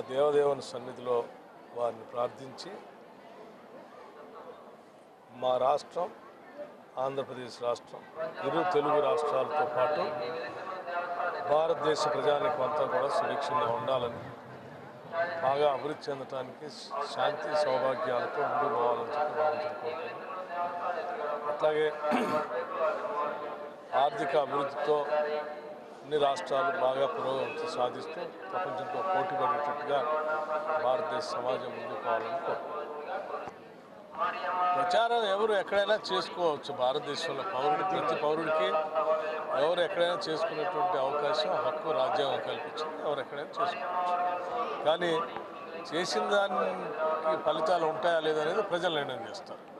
దేవదేవుని సన్నిధిలో వారిని ప్రార్థించి మా రాష్ట్రం ఆంధ్రప్రదేశ్ రాష్ట్రం ఇరు తెలుగు రాష్ట్రాలతో పాటు భారతదేశ ప్రజానికి అంతా కూడా సురక్షంగా ఉండాలని బాగా అభివృద్ధి చెందడానికి శాంతి సౌభాగ్యాలతో ముందుకు పోవాలని చెప్పి భగవంతుని కోరుతున్నాను అట్లాగే ఆర్థిక అభివృద్ధితో అన్ని రాష్ట్రాలు బాగా పురోగతి సాధిస్తూ ప్రపంచంతో పోటీ పడేటట్టుగా భారతదేశ సమాజం ముందుకు పోవాలని కోరుతున్నాను ప్రచారం ఎవరు ఎక్కడైనా చేసుకోవచ్చు భారతదేశంలో పౌరుడు ప్రతి పౌరుడికి ఎవరు ఎక్కడైనా చేసుకునేటువంటి అవకాశం హక్కు రాజ్యాంగం కల్పించింది ఎవరు ఎక్కడైనా చేసుకోవచ్చు కానీ చేసిన దానికి ఫలితాలు ఉంటాయా లేదనేది ప్రజలు నిర్ణయం చేస్తారు